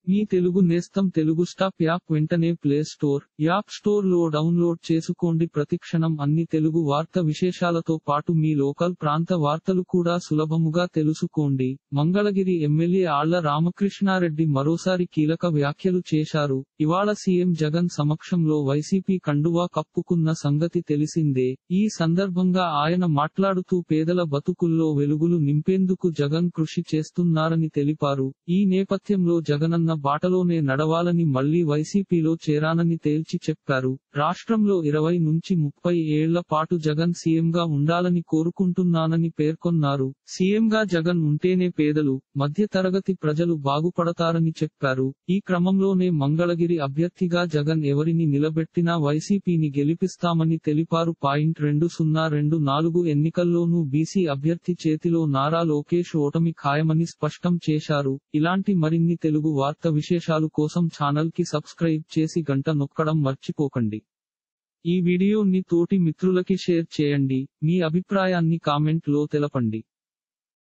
మీ తెలుగు నేస్తం Telugu stop app వెంటనే play store app store లో డౌన్లోడ్ చేసుకోండి ప్రతిక్షణం అన్ని తెలుగు వార్త విశేషాలతో పాటు మీ లోకల్ ప్రాంత వార్తలు కూడా సులభముగా తెలుసుకోండి మంగళగిరి ఎమ్మెల్యే ఆళ్ల రామకృష్ణారెడ్డి మరోసారి కీలక వ్యాఖ్యలు చేశారు ఇవాళ సీఎం జగన్ సమక్షంలో వైసీపీ కండువా కప్పుకున్న సంగతి తెలిసిందే ఈ సందర్భంగా ఆయన మాట్లాడుతూ పేదల బతుకుల్లో వెలుగులు నింపేందుకు జగన్ కృషి చేస్తున్నారని తెలిపారు ఈ నేపథ్యంలో జగనన్న బాటలోనే నడవాలని మళ్లీ వైసీపీలో చేరానని తేల్చి చెప్పారు రాష్ట్రంలో ఇరవై నుంచి ముప్పై ఏళ్ల పాటు జగన్ సీఎంగా ఉండాలని కోరుకుంటున్నానని పేర్కొన్నారు సీఎంగా జగన్ ఉంటేనే పేదలు మధ్య తరగతి ప్రజలు బాగుపడతారని చెప్పారు ఈ క్రమంలోనే మంగళగిరి అభ్యర్థిగా జగన్ ఎవరిని నిలబెట్టినా వైసీపీని గెలిపిస్తామని తెలిపారు పాయింట్ రెండు సున్నా రెండు నాలుగు ఎన్నికల్లోనూ బీసీ అభ్యర్థి చేతిలో నారా లోకేష్ ఓటమి ఖాయమని స్పష్టం చేశారు ఇలాంటి మరిన్ని తెలుగు వార్త విశేషాలు కోసం ఛానల్ కి సబ్స్క్రైబ్ చేసి గంట నొక్కడం మర్చిపోకండి ఈ వీడియోని తోటి మిత్రులకి షేర్ చేయండి మీ అభిప్రాయాన్ని కామెంట్ లో తెలపండి